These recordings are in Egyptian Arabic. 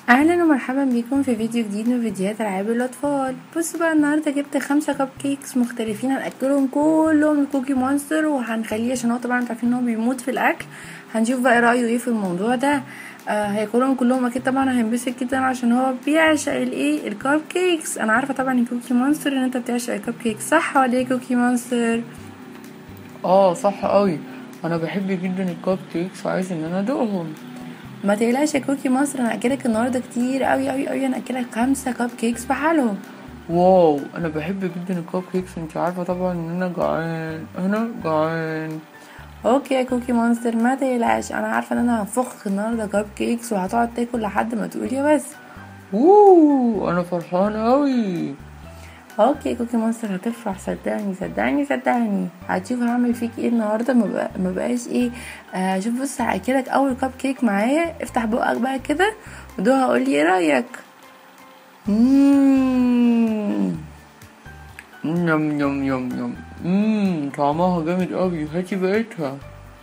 اهلا ومرحبا بيكم في فيديو جديد من فيديوهات العاب الاطفال بصوا بقى النهارده جبت خمسة كب كيكس مختلفين هناكلهم كلهم كوكي مونستر وهنخليه عشان هو طبعا انتوا عارفين ان هو بيموت في الاكل هنشوف بقى رايه ايه في الموضوع ده آه هياكلهم كلهم اكيد طبعا هينبسط جدا عشان هو بيعشق الايه الكب كيكس انا عارفه طبعا ان كوكي مونستر ان انت بتعشق الكب كيكس صح ولا ايه كوكي مونستر اه صح قوي انا بحب جدا الكب كيكس وعايز ان انا ادوقهم ما تقلقش يا كوكي مصر انا اكلك النهارده كتير قوي قوي قوي انا اكلك خمسة كب كيكس بحالهم واو انا بحب جدا الكب كيكس انت عارفه طبعا ان انا جعان انا جعان اوكي يا كوكي مونستر ما تقلقش انا عارفه ان انا هفخ النهارده كب كيكس وهتقعد تاكل لحد ما تقول يا بس ووو انا فرحان قوي اوكي يا كوكي مونستر هتفرح صدقني صدقني صدقني هتشوف هعمل فيك ايه النهارده ما بقى- ما بقاش ايه آه شوف بص هاكلك اول كب كيك معايا افتح بقك بقى كده ودوها قول لي ايه رايك مم. يم يم يم يم مم طعمها جامد قوي هاتي بقيتها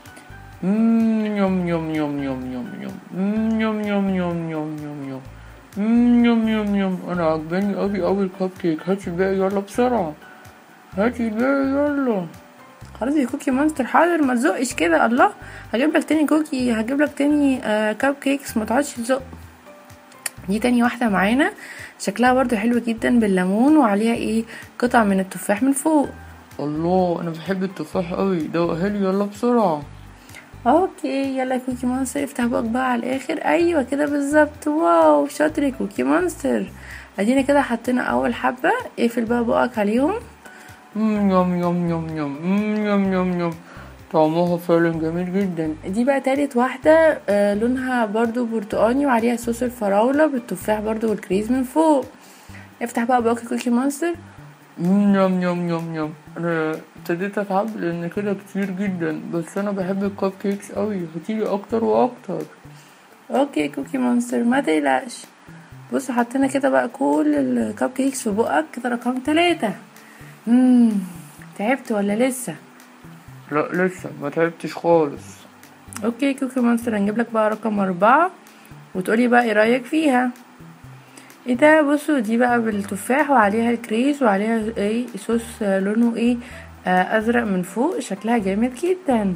مم يم يم يم يم يم يم مم يم يم يم يم يم يم مم يم يم يم انا عجباني قوي قوي الكب كيك هاتي الباقي يلا بسرعه هاتي الباقي يلا خلاص يا كوكي مونستر حاضر ما تزقش كده الله هجيب لك تاني كوكي هجيب لك تاني آه كاب كيكس ما تقعدش تزق دي تاني واحده معانا شكلها برضو حلو جدا بالليمون وعليها ايه قطع من التفاح من فوق الله انا بحب التفاح قوي دوقها لي يلا بسرعه اوكي يلا يا كوكي مونستر افتح بقك بقى على الاخر ايوه كده بالظبط واو شاطر يا كوكي مونستر ادينا كده حطينا اول حبه اقفل بقى بقك عليهم مم يم يم يم يم مم يم يم يم طعمها فعلا جميل جدا دي بقى تالت واحدة آه لونها برضو برتقاني وعليها صوص الفراولة بالتفاح برضو والكريز من فوق افتح بقى باقي كوكي مونستر مم يم يم يم يم انا ابتديت اتعب لان كده كتير جدا بس انا بحب الكب كيكس قوي هاتيلي اكتر واكتر اوكي كوكي مونستر ما تقلقش بص حطينا كده بقى كل الكب كيكس في بقك كده رقم تلاتة مم. تعبت ولا لسه لا لسه ما تعبتش خالص اوكي كوكي مونستر هنجيب لك بقى رقم أربعة وتقولي بقى ايه رأيك فيها ايه ده بصوا دي بقى بالتفاح وعليها الكريز وعليها ايه صوص آه، لونه ايه آه ازرق من فوق شكلها جامد جدا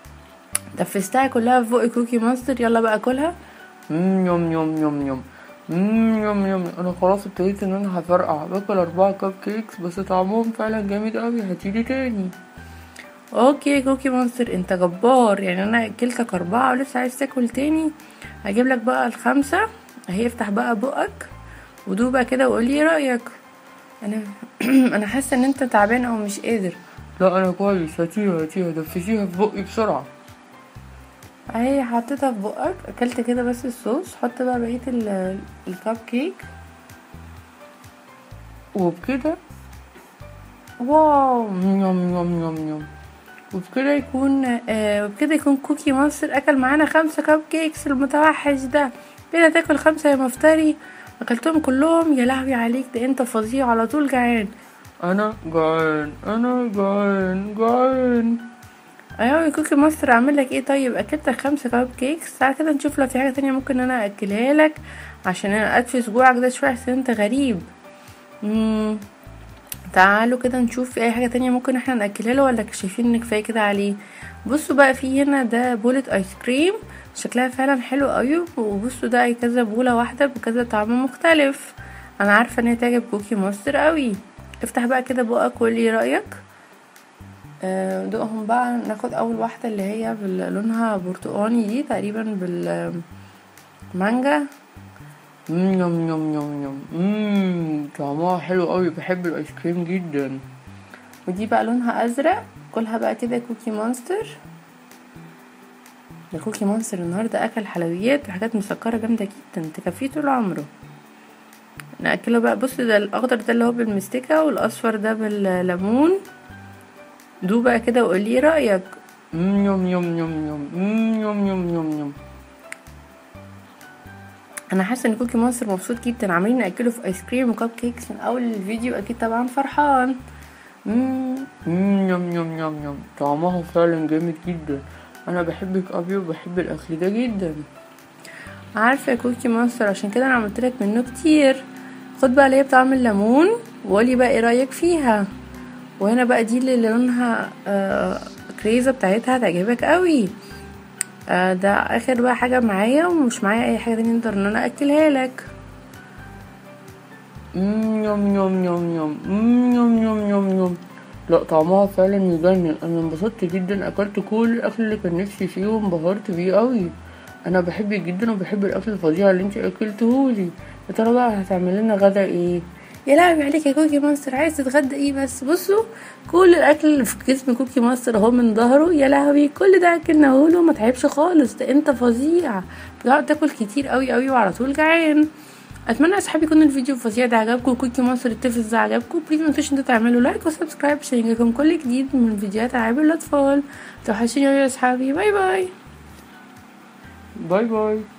دفستها كلها في بق كوكي مونستر يلا بقى كلها مم يم يم يم يم مم يم يم انا خلاص ابتديت ان انا هفرقع باكل اربعة كب كيكس بس طعمهم فعلا جامد قوي هاتيلي تاني اوكي كوكي مونستر انت جبار يعني انا اكلتك اربعة ولسه عايز تاكل تاني هجيب لك بقى الخمسة اهي افتح بقى بقك ودوق بقى كده وقولي ايه رأيك انا انا حاسة ان انت تعبان او مش قادر لا انا كويس هاتيها هاتيها دفشيها في بقي بسرعة اهي حطيتها في بقك اكلت كده بس الصوص حط بقى بقية ال- الكب كيك وبكده واو مم يم يم يم يم وبكده يكون آه وبكده يكون كوكي مصر اكل معانا خمسة كب كيكس المتوحش ده كده تاكل خمسة يا مفتري اكلتهم كلهم يا لهوي عليك ده انت فظيع على طول جعان انا جعان انا جعان جعان ايوه يا كوكي مصر اعمل لك ايه طيب اكلتك خمسة كب كيكس تعالى كده نشوف لو في حاجة تانية ممكن انا اكلها لك عشان انا ادفس جوعك ده شوية عشان انت غريب مم. تعالوا كده نشوف في اي حاجة تانية ممكن احنا ناكلها له ولا شايفين ان كفاية كده عليه بصوا بقى في هنا ده بولة ايس كريم شكلها فعلا حلو قوي وبصوا ده أي كذا بولة واحدة بكذا طعم مختلف انا عارفة ان هي تعجب كوكي ماستر قوي افتح بقى كده بقك وقولي ايه رأيك آه، دوقهم بقى ناخد اول واحدة اللي هي بال- لونها برتقاني دي تقريبا بالمانجا مم يم يم يم يم مم طعمها حلو قوي بحب الايس كريم جدا ودي بقى لونها ازرق كلها بقى كده كوكي مونستر ده كوكي مونستر النهارده اكل حلويات وحاجات مسكره جامده جدا تكفيه طول عمره ناكله بقى بص ده الاخضر ده اللي هو بالمستكه والاصفر ده بالليمون دوق بقى كده وقولي ايه رايك مم يم يم يم يم مم يم يم يم يم انا حاسه ان كوكي مونستر مبسوط جدا عاملين ناكله في ايس كريم وكب كيكس من اول الفيديو اكيد طبعا فرحان مم. مم يم يم يم يم طعمها فعلا جامد جدا انا بحبك قوي وبحب الاكل ده جدا عارفه يا كوكي مونستر عشان كده انا عملتلك منه كتير خد بقى اللي هي بطعم الليمون وقولي بقى ايه رايك فيها وهنا بقى دي اللي لونها آه كريزه بتاعتها هتعجبك قوي آه ده اخر بقى حاجه معايا ومش معايا اي حاجه تانية اقدر ان انا اكلها لك مم، يوم يوم يوم يوم مم، يوم يوم يوم يوم لا طعمها فعلا يجنن انا انبسطت جدا اكلت كل الاكل اللي كان نفسي فيه وانبهرت بيه قوي انا بحبك جدا وبحب الاكل الفظيع اللي انت اكلتهولي يا ترى بقى هتعمل لنا غدا ايه يا لهوي عليك يا كوكي مونستر عايز تتغدى ايه بس بصوا كل الاكل اللي في جسم كوكي مونستر اهو من ظهره يا لهوي كل ده اكلناه له ما تعبش خالص ده انت فظيع بتقعد تاكل كتير قوي قوي وعلى طول جعان اتمنى يا اصحابي يكون الفيديو الفظيع ده عجبكم وكوكي مونستر التفز ده عجبكم بليز ما تنسوش انتوا تعملوا لايك وسبسكرايب عشان يجيلكم كل جديد من فيديوهات العاب الاطفال توحشوني يا اصحابي باي باي باي باي